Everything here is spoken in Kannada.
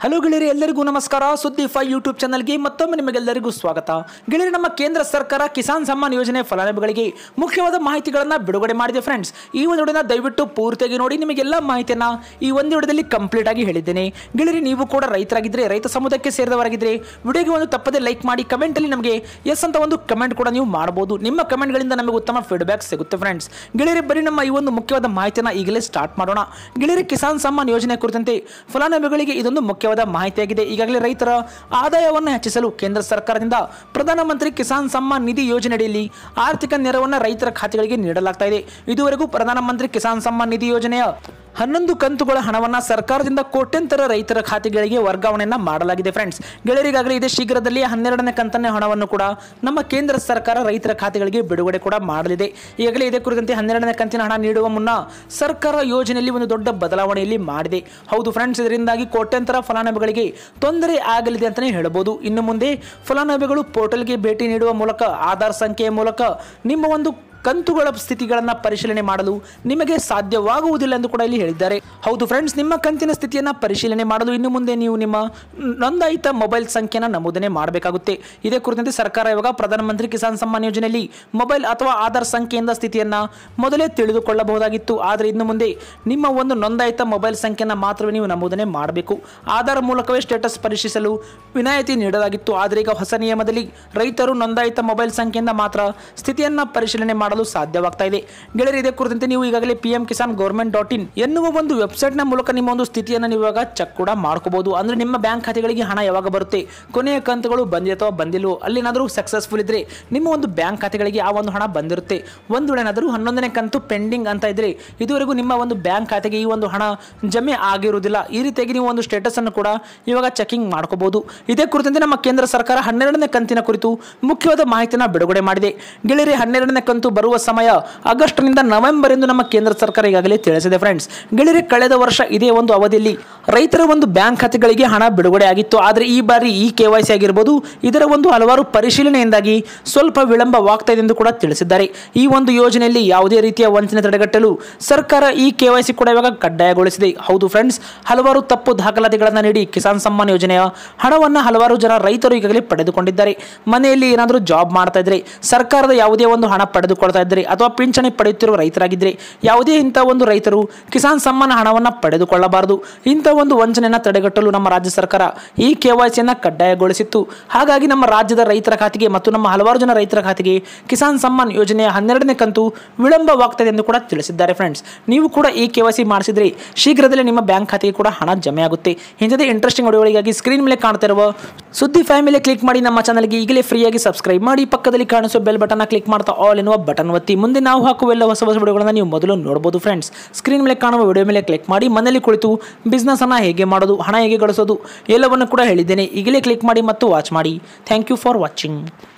ಹಲೋ ಗೆಳೆಯರಿ ಎಲ್ಲರಿಗೂ ನಮಸ್ಕಾರ ಸುದ್ದಿ ಫೈ ಯೂಟ್ಯೂಬ್ ಚಾನಲ್ಗೆ ಮತ್ತೊಮ್ಮೆ ನಿಮಗೆಲ್ಲರಿಗೂ ಸ್ವಾಗತ ಗೆಳೆಯರಿ ನಮ್ಮ ಕೇಂದ್ರ ಸರ್ಕಾರ ಕಿಸಾನ್ ಸಮ್ಮಾನ್ ಯೋಜನೆ ಫಲಾನುಭವಿಗಳಿಗೆ ಮುಖ್ಯವಾದ ಮಾಹಿತಿಗಳನ್ನು ಬಿಡುಗಡೆ ಮಾಡಿದೆ ಫ್ರೆಂಡ್ಸ್ ಈ ಒಂದು ವಿಡಿಯೋನ ದಯವಿಟ್ಟು ಪೂರ್ತಿಯಾಗಿ ನೋಡಿ ನಿಮಗೆಲ್ಲ ಮಾಹಿತಿಯನ್ನ ಈ ಒಂದು ವಿಡಿಯೋದಲ್ಲಿ ಕಂಪ್ಲೀಟ್ ಆಗಿ ಹೇಳಿದ್ದೇನೆ ಗೆಳೆಯರಿ ನೀವು ಕೂಡ ರೈತರಾಗಿದ್ದರೆ ರೈತ ಸಮುದಾಯಕ್ಕೆ ಸೇರಿದವರಾಗಿದ್ದರೆ ವಿಡಿಯೋಗೆ ಒಂದು ತಪ್ಪದೆ ಲೈಕ್ ಮಾಡಿ ಕಮೆಂಟಲ್ಲಿ ನಮಗೆ ಎಸ್ ಅಂತ ಒಂದು ಕಮೆಂಟ್ ಕೂಡ ನೀವು ಮಾಡಬಹುದು ನಿಮ್ಮ ಕಮೆಂಟ್ಗಳಿಂದ ನಮಗೆ ಉತ್ತಮ ಫೀಡ್ಬ್ಯಾಕ್ ಸಿಗುತ್ತೆ ಫ್ರೆಂಡ್ಸ್ ಗೆಳೆಯರಿ ಬರೀ ನಮ್ಮ ಈ ಒಂದು ಮುಖ್ಯವಾದ ಮಾಹಿತಿಯನ್ನು ಈಗಲೇ ಸ್ಟಾರ್ಟ್ ಮಾಡೋಣ ಗೆಳೆಯರಿ ಕಿಸಾನ್ ಸಮ್ಮಾನ್ ಯೋಜನೆ ಕುರಿತಂತೆ ಫಲಾನುಭವಿಗಳಿಗೆ ಇದೊಂದು ಮುಖ್ಯವಾದ ಮಾಹಿತಿಯಾಗಿದೆ ಈಗಾಗಲೇ ರೈತರ ಆದಾಯವನ್ನು ಹೆಚ್ಚಿಸಲು ಕೇಂದ್ರ ಸರ್ಕಾರದಿಂದ ಪ್ರಧಾನಮಂತ್ರಿ ಕಿಸಾನ್ ಸಮ್ಮಾನ್ ನಿಧಿ ಯೋಜನೆಯಡಿಯಲ್ಲಿ ಆರ್ಥಿಕ ನೆರವನ್ನು ರೈತರ ಖಾತೆಗಳಿಗೆ ನೀಡಲಾಗ್ತಾ ಇದೆ ಇದುವರೆಗೂ ಪ್ರಧಾನಮಂತ್ರಿ ಕಿಸಾನ್ ಸಮ್ಮಾನ್ ನಿಧಿ ಯೋಜನೆಯ ಹನ್ನೊಂದು ಕಂತುಗಳ ಹಣವನ್ನು ಸರ್ಕಾರದಿಂದ ಕೋಟ್ಯಂತರ ರೈತರ ಖಾತೆಗಳಿಗೆ ವರ್ಗಾವಣೆಯನ್ನ ಮಾಡಲಾಗಿದೆ ಫ್ರೆಂಡ್ಸ್ ಗೆಳೆಯರಿಗಾಗಲೇ ಇದೇ ಶೀಘ್ರದಲ್ಲಿ ಹನ್ನೆರಡನೇ ಕಂತನೇ ಹಣವನ್ನು ಕೂಡ ನಮ್ಮ ಕೇಂದ್ರ ಸರ್ಕಾರ ರೈತರ ಖಾತೆಗಳಿಗೆ ಬಿಡುಗಡೆ ಕೂಡ ಮಾಡಲಿದೆ ಈಗಾಗಲೇ ಇದೇ ಕುರಿತಂತೆ ಹನ್ನೆರಡನೇ ಕಂತಿನ ಹಣ ನೀಡುವ ಮುನ್ನ ಸರ್ಕಾರ ಯೋಜನೆಯಲ್ಲಿ ಒಂದು ದೊಡ್ಡ ಬದಲಾವಣೆಯಲ್ಲಿ ಮಾಡಿದೆ ಹೌದು ಫ್ರೆಂಡ್ಸ್ ಇದರಿಂದಾಗಿ ಕೋಟ್ಯಂತರ ಫಲಾನುಭವಿಗಳಿಗೆ ತೊಂದರೆ ಆಗಲಿದೆ ಅಂತಲೇ ಹೇಳಬಹುದು ಇನ್ನು ಮುಂದೆ ಫಲಾನುಭವಿಗಳು ಪೋರ್ಟಲ್ಗೆ ಭೇಟಿ ನೀಡುವ ಮೂಲಕ ಆಧಾರ್ ಸಂಖ್ಯೆಯ ಮೂಲಕ ನಿಮ್ಮ ಒಂದು ಕಂತುಗಳ ಸ್ಥಿತಿಗಳನ್ನು ಪರಿಶೀಲನೆ ಮಾಡಲು ನಿಮಗೆ ಸಾಧ್ಯವಾಗುವುದಿಲ್ಲ ಎಂದು ಕೂಡ ಇಲ್ಲಿ ಹೇಳಿದ್ದಾರೆ ಹೌದು ಫ್ರೆಂಡ್ಸ್ ನಿಮ್ಮ ಕಂತಿನ ಸ್ಥಿತಿಯನ್ನು ಪರಿಶೀಲನೆ ಮಾಡಲು ಇನ್ನು ಮುಂದೆ ನೀವು ನಿಮ್ಮ ನೋಂದಾಯಿತ ಮೊಬೈಲ್ ಸಂಖ್ಯೆನ ನಮೂದನೆ ಮಾಡಬೇಕಾಗುತ್ತೆ ಇದೇ ಕುರಿತಂತೆ ಸರ್ಕಾರ ಇವಾಗ ಪ್ರಧಾನಮಂತ್ರಿ ಕಿಸಾನ್ ಸಮ್ಮಾನ್ ಯೋಜನೆಯಲ್ಲಿ ಮೊಬೈಲ್ ಅಥವಾ ಆಧಾರ್ ಸಂಖ್ಯೆಯಿಂದ ಸ್ಥಿತಿಯನ್ನು ಮೊದಲೇ ತಿಳಿದುಕೊಳ್ಳಬಹುದಾಗಿತ್ತು ಆದರೆ ಇನ್ನು ಮುಂದೆ ನಿಮ್ಮ ಒಂದು ನೋಂದಾಯಿತ ಮೊಬೈಲ್ ಸಂಖ್ಯೆಯನ್ನು ಮಾತ್ರವೇ ನೀವು ನಮೂದನೆ ಮಾಡಬೇಕು ಆಧಾರ್ ಮೂಲಕವೇ ಸ್ಟೇಟಸ್ ಪರಿಶೀಲಿಸಲು ವಿನಾಯಿತಿ ನೀಡಲಾಗಿತ್ತು ಆದರೆ ಈಗ ಹೊಸ ನಿಯಮದಲ್ಲಿ ರೈತರು ನೋಂದಾಯಿತ ಮೊಬೈಲ್ ಸಂಖ್ಯೆಯಿಂದ ಮಾತ್ರ ಸ್ಥಿತಿಯನ್ನು ಪರಿಶೀಲನೆ ಮಾಡಲು ಸಾಧ್ಯವಾಗ್ತಾ ಇದೆ ಗೆಳೆಯರು ಇದೇ ಕುರಿತಂತೆ ನೀವು ಈಗಾಗಲೇ P M Kisan government dot in ಎನ್ನುವ ಒಂದು ವೆಬ್ಸೈಟ್ನ ಮೂಲಕ ನಿಮ್ಮ ಒಂದು ಸ್ಥಿತಿಯನ್ನು ನೀವು ಇವಾಗ ಚೆಕ್ ಕೂಡ ಮಾಡ್ಕೋಬಹುದು ಅಂದ್ರೆ ನಿಮ್ಮ ಬ್ಯಾಂಕ್ ಖಾತೆಗಳಿಗೆ ಹಣ ಯಾವಾಗ ಬರುತ್ತೆ ಕೊನೆಯ ಕಂತುಗಳು ಬಂದಿದೆ ಅಥವಾ ಬಂದಿಲ್ವೋ ಅಲ್ಲೇನಾದರೂ ಸಕ್ಸಸ್ಫುಲ್ ಇದ್ರೆ ನಿಮ್ಮ ಒಂದು ಬ್ಯಾಂಕ್ ಖಾತೆಗಳಿಗೆ ಆ ಒಂದು ಹಣ ಬಂದಿರುತ್ತೆ ಒಂದು ವೇಳೆ ಏನಾದರೂ ಹನ್ನೊಂದನೇ ಕಂತು ಪೆಂಡಿಂಗ್ ಅಂತ ಇದ್ರೆ ಇದುವರೆಗೂ ನಿಮ್ಮ ಒಂದು ಬ್ಯಾಂಕ್ ಖಾತೆಗೆ ಈ ಒಂದು ಹಣ ಜಮೆ ಆಗಿರುವುದಿಲ್ಲ ಈ ರೀತಿಯಾಗಿ ನೀವು ಒಂದು ಸ್ಟೇಟಸ್ ಅನ್ನು ಕೂಡ ಇವಾಗ ಚೆಕಿಂಗ್ ಮಾಡ್ಕೋಬಹುದು ಇದೇ ಕುರಿತಂತೆ ನಮ್ಮ ಕೇಂದ್ರ ಸರ್ಕಾರ ಹನ್ನೆರಡನೇ ಕಂತಿನ ಕುರಿತು ಮುಖ್ಯವಾದ ಮಾಹಿತಿಯನ್ನು ಬಿಡುಗಡೆ ಮಾಡಿದೆ ಗೆಳೆಯರಿ ಹನ್ನೆರಡನೇ ಕಂತು ಬರುವ ಸಮಯ ಆಗಸ್ಟ್ನಿಂದ ನವೆಂಬರ್ ಎಂದು ನಮ್ಮ ಕೇಂದ್ರ ಸರ್ಕಾರ ಈಗಾಗಲೇ ತಿಳಿಸಿದೆ ಫ್ರೆಂಡ್ಸ್ ಗೆಳೆಯರಿ ಕಳೆದ ವರ್ಷ ಇದೇ ಒಂದು ಅವಧಿಯಲ್ಲಿ ರೈತರ ಒಂದು ಬ್ಯಾಂಕ್ ಖಾತೆಗಳಿಗೆ ಹಣ ಬಿಡುಗಡೆ ಆಗಿತ್ತು ಆದರೆ ಈ ಬಾರಿ ಈ ಕೆ ವೈ ಸಿ ಆಗಿರ್ಬೋದು ಇದರ ಒಂದು ಹಲವಾರು ಪರಿಶೀಲನೆಯಿಂದಾಗಿ ಸ್ವಲ್ಪ ವಿಳಂಬವಾಗ್ತಾ ಇದೆ ಎಂದು ಕೂಡ ತಿಳಿಸಿದ್ದಾರೆ ಈ ಒಂದು ಯೋಜನೆಯಲ್ಲಿ ಯಾವುದೇ ರೀತಿಯ ವಂಚನೆ ತಡೆಗಟ್ಟಲು ಸರ್ಕಾರ ಈ ಕೆ ವೈ ಸಿ ಕೂಡ ಇವಾಗ ಕಡ್ಡಾಯಗೊಳಿಸಿದೆ ಹೌದು ಫ್ರೆಂಡ್ಸ್ ಹಲವಾರು ತಪ್ಪು ದಾಖಲಾತಿಗಳನ್ನು ನೀಡಿ ಕಿಸಾನ್ ಸಮ್ಮಾನ್ ಯೋಜನೆಯ ಹಣವನ್ನು ಹಲವಾರು ಜನ ರೈತರು ಈಗಾಗಲೇ ಪಡೆದುಕೊಂಡಿದ್ದಾರೆ ಮನೆಯಲ್ಲಿ ಏನಾದರೂ ಜಾಬ್ ಮಾಡ್ತಾ ಇದ್ರೆ ಸರ್ಕಾರದ ಯಾವುದೇ ಒಂದು ಹಣ ಪಡೆದುಕೊಳ್ತಾ ಇದ್ದರೆ ಅಥವಾ ಪಿಂಚಣಿ ಪಡೆಯುತ್ತಿರುವ ರೈತರಾಗಿದ್ದರೆ ಯಾವುದೇ ಇಂಥ ಒಂದು ರೈತರು ಕಿಸಾನ್ ಸಮ್ಮಾನ ಹಣವನ್ನು ಪಡೆದುಕೊಳ್ಳಬಾರದು ಇಂಥ ಒಂದು ವಂಚನೆಯನ್ನು ತಡೆಗಟ್ಟಲು ನಮ್ಮ ರಾಜ್ಯ ಸರ್ಕಾರ ಈ ಕೆ ವೈ ಸಿಯನ್ನು ಕಡ್ಡಾಯಗೊಳಿಸಿತ್ತು ಹಾಗಾಗಿ ನಮ್ಮ ರಾಜ್ಯದ ರೈತರ ಖಾತೆಗೆ ಮತ್ತು ನಮ್ಮ ಹಲವಾರು ಜನ ರೈತರ ಖಾತೆಗೆ ಕಿಸಾನ್ ಸಮ್ಮಾನ್ ಯೋಜನೆಯ ಹನ್ನೆರಡನೇ ಕಂತು ವಿಳಂಬವಾಗ್ತದೆ ಎಂದು ಕೂಡ ತಿಳಿಸಿದ್ದಾರೆ ಫ್ರೆಂಡ್ಸ್ ನೀವು ಕೂಡ ಈ ಕೆ ವೈ ಸಿ ಮಾಡಿಸಿದ್ರೆ ಶೀಘ್ರದಲ್ಲೇ ನಿಮ್ಮ ಬ್ಯಾಂಕ್ ಖಾತೆಗೆ ಕೂಡ ಹಣ ಜಮೆ ಆಗುತ್ತೆ ಇಂಥದೇ ಇಂಟ್ರೆಸ್ಟಿಂಗ್ ವಿಡಿಯೋಗಳಿಗಾಗಿ ಸ್ಕ್ರೀನ್ ಮೇಲೆ ಕಾಣ್ತಾ ಇರುವ ಸುದ್ದಿ ಫೈ ಮೇಲೆ ಕ್ಲಿಕ್ ಮಾಡಿ ನಮ್ಮ ಚಾನಲ್ಗೆ ಈಗಲೇ ಫ್ರೀಯಾಗಿ ಸಬ್ಸ್ಕ್ರೈಬ್ ಮಾಡಿ ಪಕ್ಕದಲ್ಲಿ ಕಾಣಿಸೋ ಬೆಲ್ ಬಟನ್ ಕ್ಲಿಕ್ ಮಾಡ್ತಾ ಆಲ್ ಎನ್ನುವ ಬಟನ್ ಒತ್ತಿ ಮುಂದೆ ನಾವು ಹಾಕುವ ಎಲ್ಲ ಹೊಸ ಹೊಸ ವಿಡಿಯೋಗಳನ್ನು ನೀವು ಮೊದಲು ನೋಡಬಹುದು ಫ್ರೆಂಡ್ಸ್ ಸ್ಕ್ರೀನ್ ಮೇಲೆ ಕಾಣುವ ವಿಡಿಯೋ ಮೇಲೆ ಕ್ಲಿಕ್ ಮಾಡಿ ಮನೆಯಲ್ಲಿ ಕುಳಿತು ಬಿಸ್ನೆಸ್ ಅನ್ನ ಹೇಗೆ ಮಾಡೋದು ಹಣ ಹೇಗೆ ಗಳಿಸೋದು ಎಲ್ಲವನ್ನು ಕೂಡ ಹೇಳಿದ್ದೇನೆ ಈಗಲೇ ಕ್ಲಿಕ್ ಮಾಡಿ ಮತ್ತು ವಾಚ್ ಮಾಡಿ ಥ್ಯಾಂಕ್ ಯು ಫಾರ್ ವಾಚಿಂಗ್